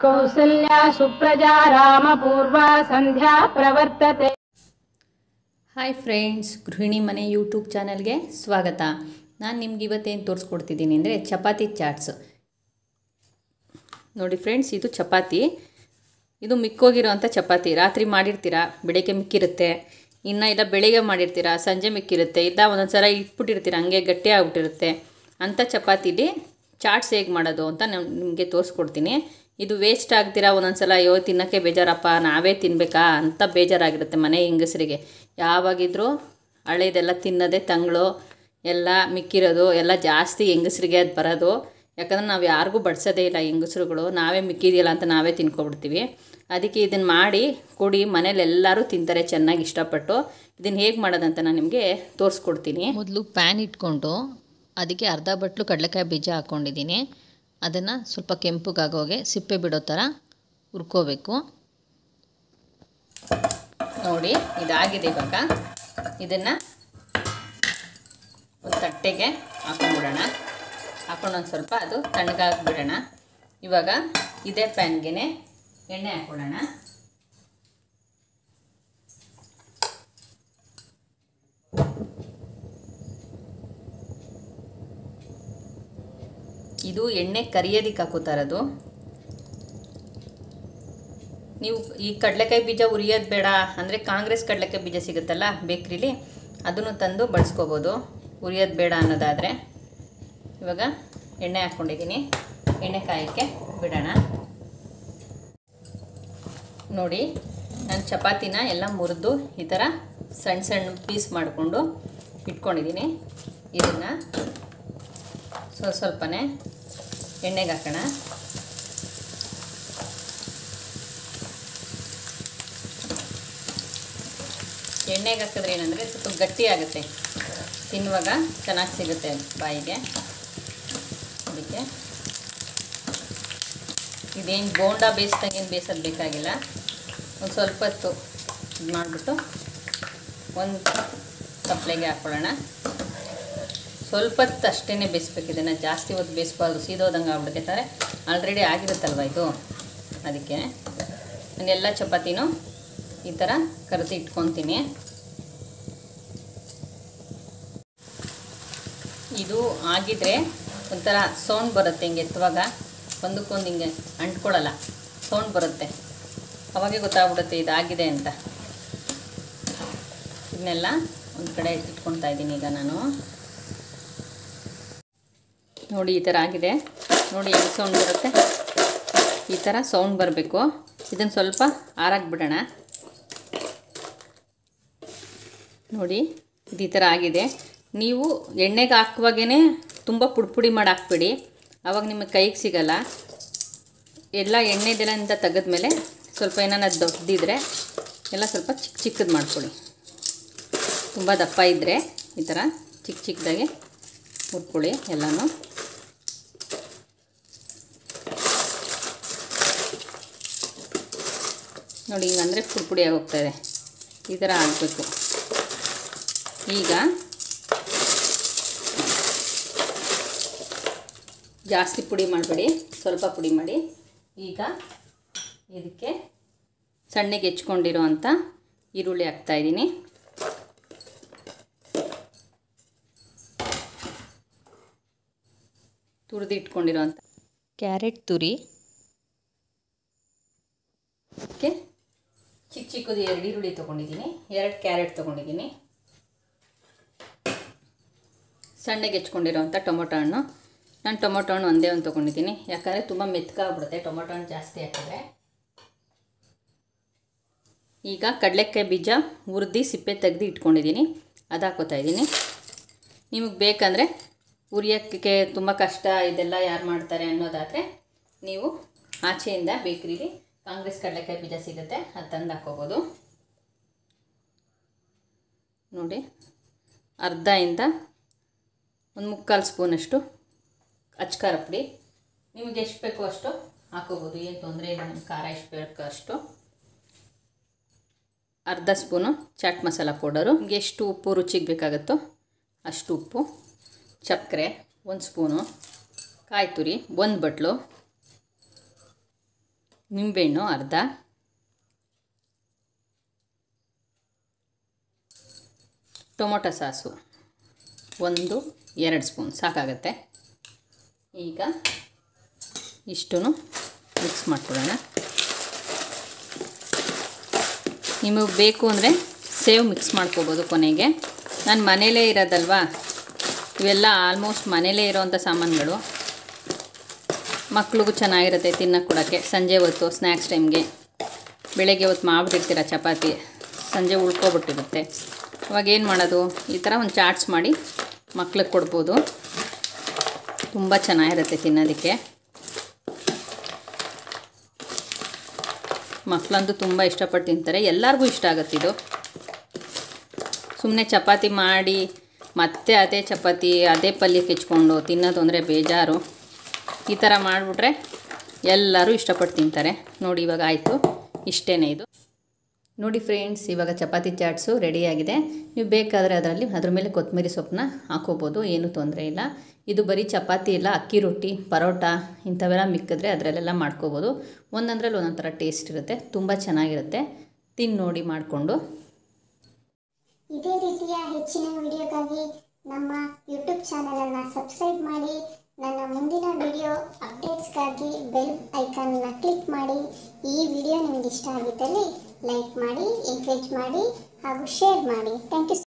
कौसल्या सुप्रजा रामपूर्वा सन्ध्या प्रवर्तते hi friends ಗೃಹಿಣಿ ಮನೆ ಯೂಟ್ಯೂಬ್ ಚಾನಲ್ಗೆ ಸ್ವಾಗತ ನಾನು ನಿಮ್ಗೆ ಇವತ್ತೇನು ತೋರಿಸ್ಕೊಡ್ತಿದ್ದೀನಿ ಅಂದರೆ ಚಪಾತಿ ಚಾಟ್ಸ್ ನೋಡಿ ಫ್ರೆಂಡ್ಸ್ ಇದು ಚಪಾತಿ ಇದು ಮಿಕ್ಕೋಗಿರೋವಂಥ ಚಪಾತಿ ರಾತ್ರಿ ಮಾಡಿರ್ತೀರಾ ಬೆಳಗ್ಗೆ ಮಿಕ್ಕಿರುತ್ತೆ ಇನ್ನು ಇಲ್ಲ ಬೆಳಿಗ್ಗೆ ಮಾಡಿರ್ತೀರಾ ಸಂಜೆ ಮಿಕ್ಕಿರುತ್ತೆ ಇಲ್ಲ ಒಂದೊಂದು ಸಲ ಇಟ್ಬಿಟ್ಟಿರ್ತೀರ ಹಂಗೆ ಗಟ್ಟಿ ಆಗ್ಬಿಟ್ಟಿರುತ್ತೆ ಅಂಥ ಚಪಾತಿಲಿ ಚಾಟ್ಸ್ ಹೇಗೆ ಮಾಡೋದು ಅಂತ ನಾನು ನಿಮಗೆ ತೋರಿಸ್ಕೊಡ್ತೀನಿ ಇದು ವೇಸ್ಟ್ ಆಗ್ತೀರಾ ಒಂದೊಂದು ಸಲ ಅಯ್ಯೋ ತಿನ್ನೋಕ್ಕೆ ಬೇಜಾರಪ್ಪ ನಾವೇ ತಿನ್ನಬೇಕಾ ಅಂತ ಬೇಜಾರಾಗಿರುತ್ತೆ ಮನೆ ಹೆಂಗಸರಿಗೆ ಯಾವಾಗಿದ್ರೂ ಹಳೇದೆಲ್ಲ ತಿನ್ನೋದೇ ತಂಗಳು ಎಲ್ಲ ಮಿಕ್ಕಿರೋದು ಎಲ್ಲ ಜಾಸ್ತಿ ಹೆಂಗಸರಿಗೆ ಅದು ಬರೋದು ಯಾಕಂದ್ರೆ ನಾವು ಯಾರಿಗೂ ಬಡಿಸೋದೇ ಇಲ್ಲ ಹೆಂಗಸ್ರುಗಳು ನಾವೇ ಮಿಕ್ಕಿದೆಯಲ್ಲ ಅಂತ ನಾವೇ ತಿನ್ಕೊಬಿಡ್ತೀವಿ ಅದಕ್ಕೆ ಇದನ್ನು ಮಾಡಿ ಕೊಡಿ ಮನೇಲಿ ಎಲ್ಲರೂ ತಿಂತಾರೆ ಚೆನ್ನಾಗಿ ಇಷ್ಟಪಟ್ಟು ಇದನ್ನು ಹೇಗೆ ಮಾಡೋದಂತ ನಾನು ನಿಮಗೆ ತೋರಿಸ್ಕೊಡ್ತೀನಿ ಮೊದಲು ಪ್ಯಾನ್ ಇಟ್ಕೊಂಡು ಅದಕ್ಕೆ ಅರ್ಧ ಬಟ್ಲು ಕಡಲೆಕಾಯಿ ಬೀಜ ಹಾಕ್ಕೊಂಡಿದ್ದೀನಿ ಅದನ್ನು ಸ್ವಲ್ಪ ಕೆಂಪಗಾಗೋಗೆ ಸಿಪ್ಪೆ ಬಿಡೋ ಥರ ಹುರ್ಕೋಬೇಕು ನೋಡಿ ಇದಾಗಿದೆ ಇವಾಗ ಇದನ್ನು ಒಂದು ತಟ್ಟೆಗೆ ಹಾಕೊಂಡ್ಬಿಡೋಣ ಹಾಕೊಂಡು ಒಂದು ಸ್ವಲ್ಪ ಅದು ತಣ್ಣಗಾಗ್ಬಿಡೋಣ ಇವಾಗ ಇದೇ ಪ್ಯಾನ್ಗೆ ಎಣ್ಣೆ ಹಾಕ್ಕೊಳ್ಳೋಣ ಇದು ಎಣ್ಣೆ ಕರಿಯೋದಕ್ಕೆ ಹಾಕೋತಾ ಇರೋದು ನೀವು ಈ ಕಡಲೆಕಾಯಿ ಬೀಜ ಉರಿಯೋದು ಬೇಡ ಅಂದರೆ ಕಾಂಗ್ರೆಸ್ ಕಡಲೆಕಾಯಿ ಬೀಜ ಸಿಗುತ್ತಲ್ಲ ಬೇಕ್ರಿಲಿ ಅದನ್ನು ತಂದು ಬಳಸ್ಕೋಬೋದು ಉರಿಯೋದು ಬೇಡ ಅನ್ನೋದಾದರೆ ಇವಾಗ ಎಣ್ಣೆ ಹಾಕ್ಕೊಂಡಿದ್ದೀನಿ ಎಣ್ಣೆ ಕಾಯಕ್ಕೆ ಬಿಡೋಣ ನೋಡಿ ನಾನು ಚಪಾತಿನ ಎಲ್ಲ ಮುರಿದು ಈ ಥರ ಸಣ್ಣ ಸಣ್ಣ ಪೀಸ್ ಮಾಡಿಕೊಂಡು ಇಟ್ಕೊಂಡಿದ್ದೀನಿ ಇದನ್ನು ಸ್ವಲ್ಪ ಸ್ವಲ್ಪನೇ ಎಣ್ಣೆಗೆ ಹಾಕೋಣ ಎಣ್ಣೆಗೆ ಹಾಕಿದ್ರೆ ಏನಂದರೆ ಸ್ವಲ್ಪ ಗಟ್ಟಿ ಆಗುತ್ತೆ ತಿನ್ನುವಾಗ ಚೆನ್ನಾಗಿ ಸಿಗುತ್ತೆ ಬಾಯಿಗೆ ಅದಕ್ಕೆ ಇದೇನು ಬೋಂಡ ಬೇಯಿಸ್ದಂಗೇನು ಬೇಯಿಸೋದು ಬೇಕಾಗಿಲ್ಲ ಒಂದು ಸ್ವಲ್ಪ ಹೊತ್ತು ಇದು ಮಾಡಿಬಿಟ್ಟು ಒಂದು ತಪ್ಪಲೆಗೆ ಹಾಕ್ಕೊಳ್ಳೋಣ ಸ್ವಲ್ಪ ಹೊತ್ತು ಅಷ್ಟೇ ಬೇಯಿಸ್ಬೇಕು ಇದನ್ನು ಜಾಸ್ತಿ ಹೊತ್ತು ಬೇಯಿಸ್ಬಾರ್ದು ಸೀದೋದಂಗೆ ಆಗ್ಬಿಡ್ತಾರೆ ಆಲ್ರೆಡಿ ಆಗಿರುತ್ತಲ್ವ ಇದು ಅದಕ್ಕೆ ನಾನೆಲ್ಲ ಚಪಾತಿನೂ ಈ ಥರ ಕರೆಸಿ ಇಟ್ಕೊತೀನಿ ಇದು ಆಗಿದ್ರೆ ಒಂಥರ ಸೌಂಡ್ ಬರುತ್ತೆ ಹಿಂಗೆ ಎತ್ತುವಾಗ ಒಂದಕ್ಕೊಂದು ಹಿಂಗೆ ಅಂಟ್ಕೊಳ್ಳಲ್ಲ ಸೌಂಡ್ ಬರುತ್ತೆ ಅವಾಗೆ ಗೊತ್ತಾಗ್ಬಿಡುತ್ತೆ ಇದಾಗಿದೆ ಅಂತ ಇದನ್ನೆಲ್ಲ ಒಂದು ಕಡೆ ಇಟ್ಕೊತಾ ಇದ್ದೀನಿ ಈಗ ನಾನು ನೋಡಿ ಈ ಥರ ಆಗಿದೆ ನೋಡಿ ಹೆಂಗೆ ಸೌಂಡ್ ಬರುತ್ತೆ ಈ ಥರ ಸೌಂಡ್ ಬರಬೇಕು ಇದನ್ನು ಸ್ವಲ್ಪ ಆರಾಕ್ ಬಿಡೋಣ ನೋಡಿ ಇದು ಈ ಥರ ಆಗಿದೆ ನೀವು ಎಣ್ಣೆಗೆ ಹಾಕುವಾಗೇ ತುಂಬ ಪುಡಿ ಪುಡಿ ಮಾಡಿ ಹಾಕ್ಬೇಡಿ ಆವಾಗ ನಿಮಗೆ ಕೈಗೆ ಸಿಗಲ್ಲ ಎಲ್ಲ ಎಣ್ಣೆದೆಲ್ಲ ತೆಗೆದ್ಮೇಲೆ ಸ್ವಲ್ಪ ಏನಾನ ದೊಡ್ಡದಿದ್ರೆ ಎಲ್ಲ ಸ್ವಲ್ಪ ಚಿಕ್ಕ ಚಿಕ್ಕದು ಮಾಡ್ಕೊಳ್ಳಿ ತುಂಬ ದಪ್ಪ ಇದ್ದರೆ ಈ ಥರ ಚಿಕ್ಕ ಚಿಕ್ಕದಾಗಿ ಮುಟ್ಕೊಳ್ಳಿ ಎಲ್ಲನೂ ನೋಡಿ ಹಿಂಗಂದರೆ ಪುಡಿ ಪುಡಿಯಾಗಿ ಹೋಗ್ತಾಯಿದೆ ಈ ಥರ ಆಗಬೇಕು ಈಗ ಜಾಸ್ತಿ ಪುಡಿ ಮಾಡಬೇಡಿ ಸ್ವಲ್ಪ ಪುಡಿ ಮಾಡಿ ಈಗ ಇದಕ್ಕೆ ಸಣ್ಣಗೆ ಹೆಚ್ಕೊಂಡಿರೋ ಅಂಥ ಈರುಳ್ಳಿ ಹಾಕ್ತಾಯಿದ್ದೀನಿ ತುರಿದು ಇಟ್ಕೊಂಡಿರೋ ಅಂಥ ಕ್ಯಾರೆಟ್ ತುರಿ ಅದಕ್ಕೆ ಚಿಕ್ಕ ಚಿಕ್ಕದು ಎರಡು ಈರುಳ್ಳಿ ತೊಗೊಂಡಿದ್ದೀನಿ ಎರಡು ಕ್ಯಾರೆಟ್ ತೊಗೊಂಡಿದ್ದೀನಿ ಸಣ್ಣಗೆ ಹೆಚ್ಕೊಂಡಿರೋವಂಥ ಟೊಮೊಟೊ ಹಣ್ಣು ನಾನು ಟೊಮೊಟೊ ಹಣ್ಣು ಒಂದೇ ಒಂದು ತೊಗೊಂಡಿದ್ದೀನಿ ಯಾಕಂದರೆ ತುಂಬ ಮೆತ್ಕಾಗ್ಬಿಡುತ್ತೆ ಟೊಮೊಟೊ ಹಣ್ಣು ಜಾಸ್ತಿ ಹಾಕಿದ್ರೆ ಈಗ ಕಡಲೆಕಾಯಿ ಬೀಜ ಹುರಿದು ಸಿಪ್ಪೆ ತೆಗೆದು ಇಟ್ಕೊಂಡಿದ್ದೀನಿ ಅದು ಹಾಕೋತಾ ಇದ್ದೀನಿ ನಿಮಗೆ ಬೇಕಂದರೆ ಉರಿಯೋಕ್ಕೆ ತುಂಬ ಕಷ್ಟ ಇದೆಲ್ಲ ಯಾರು ಮಾಡ್ತಾರೆ ಅನ್ನೋದಾದರೆ ನೀವು ಆಚೆಯಿಂದ ಬೇಕ್ರಿಲಿ ಕಾಂಗ್ರೆಸ್ ಕಡಲೆಕಾಯಿ ಬೀಜ ಸಿಗುತ್ತೆ ಅದು ತಂದು ಹಾಕ್ಕೋಬೋದು ನೋಡಿ ಅರ್ಧ ಇಂದ ಒಂದು ಮುಕ್ಕಾಲು ಸ್ಪೂನಷ್ಟು ಅಚ್ಕಾರ ಪುಡಿ ನಿಮಗೆ ಎಷ್ಟು ಬೇಕೋ ಅಷ್ಟು ಹಾಕೋಬೋದು ಏನು ತೊಂದರೆ ಇಲ್ಲ ನಿಮ್ಮ ಖಾರ ಎಷ್ಟು ಬೇಕೋ ಅಷ್ಟು ಅರ್ಧ ಸ್ಪೂನು ಚಾಟ್ ಮಸಾಲ ಪೌಡರು ನಿಮಗೆ ಎಷ್ಟು ಉಪ್ಪು ರುಚಿಗೆ ಬೇಕಾಗುತ್ತೋ ಅಷ್ಟು ಉಪ್ಪು ಸಕ್ಕರೆ ಒಂದು ಸ್ಪೂನು ಕಾಯಿ ತುರಿ ಒಂದು ಬಟ್ಲು ನಿಂಬೆಹಣ್ಣು ಅರ್ಧ ಟೊಮೊಟೊ ಸಾಸು ಒಂದು ಎರಡು ಸ್ಪೂನ್ ಸಾಕಾಗತ್ತೆ ಈಗ ಇಷ್ಟೂ ಮಿಕ್ಸ್ ಮಾಡ್ಕೊಳ್ಳೋಣ ನಿಮಗೆ ಬೇಕು ಅಂದರೆ ಸೇವ್ ಮಿಕ್ಸ್ ಮಾಡ್ಕೋಬೋದು ಕೊನೆಗೆ ನಾನು ಮನೇಲೇ ಇರೋದಲ್ವಾ ಇವೆಲ್ಲ ಆಲ್ಮೋಸ್ಟ್ ಮನೇಲೇ ಇರೋವಂಥ ಸಾಮಾನುಗಳು ಮಕ್ಳಿಗೂ ಚೆನ್ನಾಗಿರುತ್ತೆ ತಿನ್ನಕ್ಕೆ ಕೊಡೋಕ್ಕೆ ಸಂಜೆ ಹೊತ್ತು ಸ್ನ್ಯಾಕ್ಸ್ ಟೈಮ್ಗೆ ಬೆಳಗ್ಗೆ ಹೊತ್ತು ಮಾಡಿಬಿಟ್ಟಿರ್ತೀರ ಚಪಾತಿ ಸಂಜೆ ಉಳ್ಕೊಬಿಟ್ಟಿರುತ್ತೆ ಅವಾಗ ಏನು ಮಾಡೋದು ಈ ಥರ ಒಂದು ಚಾಟ್ಸ್ ಮಾಡಿ ಮಕ್ಳಿಗೆ ಕೊಡ್ಬೋದು ತುಂಬ ಚೆನ್ನಾಗಿರುತ್ತೆ ತಿನ್ನೋದಕ್ಕೆ ಮಕ್ಕಳಂತೂ ತುಂಬ ಇಷ್ಟಪಟ್ಟು ತಿಂತಾರೆ ಎಲ್ಲರಿಗೂ ಇಷ್ಟ ಆಗುತ್ತೆ ಇದು ಸುಮ್ಮನೆ ಚಪಾತಿ ಮಾಡಿ ಮತ್ತೆ ಅದೇ ಚಪಾತಿ ಅದೇ ಪಲ್ಯ ಕೆಚ್ಕೊಂಡು ತಿನ್ನೋದು ಅಂದರೆ ಬೇಜಾರು ಈ ಥರ ಮಾಡಿಬಿಟ್ರೆ ಎಲ್ಲರೂ ಇಷ್ಟಪಟ್ಟು ತಿಂತಾರೆ ನೋಡಿ ಇವಾಗ ಆಯಿತು ಇಷ್ಟೇ ಇದು ನೋಡಿ ಫ್ರೆಂಡ್ಸ್ ಇವಾಗ ಚಪಾತಿ ಚಾಟ್ಸು ರೆಡಿಯಾಗಿದೆ ನೀವು ಬೇಕಾದರೆ ಅದರಲ್ಲಿ ಅದ್ರ ಮೇಲೆ ಕೊತ್ತಂಬರಿ ಸೊಪ್ಪನ್ನ ಹಾಕೋಬೋದು ಏನೂ ತೊಂದರೆ ಇಲ್ಲ ಇದು ಬರೀ ಚಪಾತಿ ಇಲ್ಲ ಅಕ್ಕಿ ರೊಟ್ಟಿ ಪರೋಟ ಇಂಥವೆಲ್ಲ ಮಿಕ್ಕಿದ್ರೆ ಅದರಲ್ಲೆಲ್ಲ ಮಾಡ್ಕೋಬೋದು ಒಂದೊಂದ್ರಲ್ಲಿ ಒಂದೊಂದು ಥರ ಟೇಸ್ಟ್ ಇರುತ್ತೆ ತುಂಬ ಚೆನ್ನಾಗಿರುತ್ತೆ ತಿಂದು ನೋಡಿ ಮಾಡಿಕೊಂಡು ಇದೇ ರೀತಿಯ ಹೆಚ್ಚಿನ ವಿಡಿಯೋಗಾಗಿ ನಮ್ಮ ಯೂಟ್ಯೂಬ್ ಚಾನಲನ್ನು ಸಬ್ಸ್ಕ್ರೈಬ್ ಮಾಡಿ ನನ್ನ ಮುಂದಿನ ವಿಡಿಯೋ ಅಪ್ಡೇಟ್ಸ್ಗಾಗಿ ಬೆಲ್ ಐಕಾನ್ನ ಕ್ಲಿಕ್ ಮಾಡಿ ಈ ವಿಡಿಯೋ ನಿಮ್ಗೆ ಇಷ್ಟ ಆಗಿದ್ದಲ್ಲಿ ಲೈಕ್ ಮಾಡಿ ಎಂಕರೇಜ್ ಮಾಡಿ ಹಾಗೂ ಶೇರ್ ಮಾಡಿ ಥ್ಯಾಂಕ್ ಯು